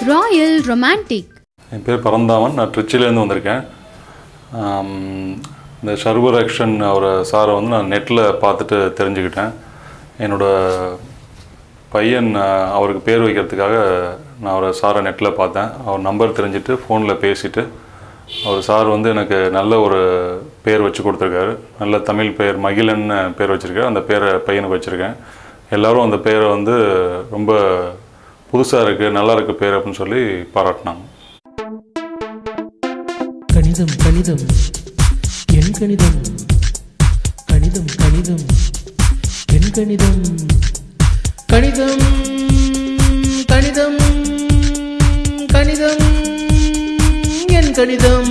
Royal romantic என் பேர் பரந்தாமன் நான் ட்ரிச்சிலேருந்து வந்திருக்கேன் ஆம், இந்த சர்வரக்ஷன் அவர் சாரை வந்து நான் நெட்டில் பார்த்துட்டு தெரிஞ்சுக்கிட்டேன் என்னோட பையன் ஆஹ், அவருக்கு பேர் வைக்கிறதுக்காக நான் அவரை சாரை நெட்டில் பார்த்தேன் அவர் நம்பர் தெரிஞ்சுட்டு ஃபோனில் பேசிட்டு அவர் சார் வந்து எனக்கு நல்ல ஒரு பேர் வச்சு கொடுத்துருக்காரு நல்ல தமிழ் பேர் மகிழன் பேர் வச்சுருக்காரு அந்த பேரை பையனுக்கு வச்சுருக்கேன் எல்லாரும் அந்த பேரை வந்து ரொம்ப புதுசாக இருக்குது நல்லா இருக்கு பேர் அப்படின்னு சொல்லி பாராட்டினாங்க கணிதம் கணிதம் என் கணிதம் கணிதம் கணிதம் என் கணிதம் கணிதம் கணிதம் கணிதம் என் கணிதம்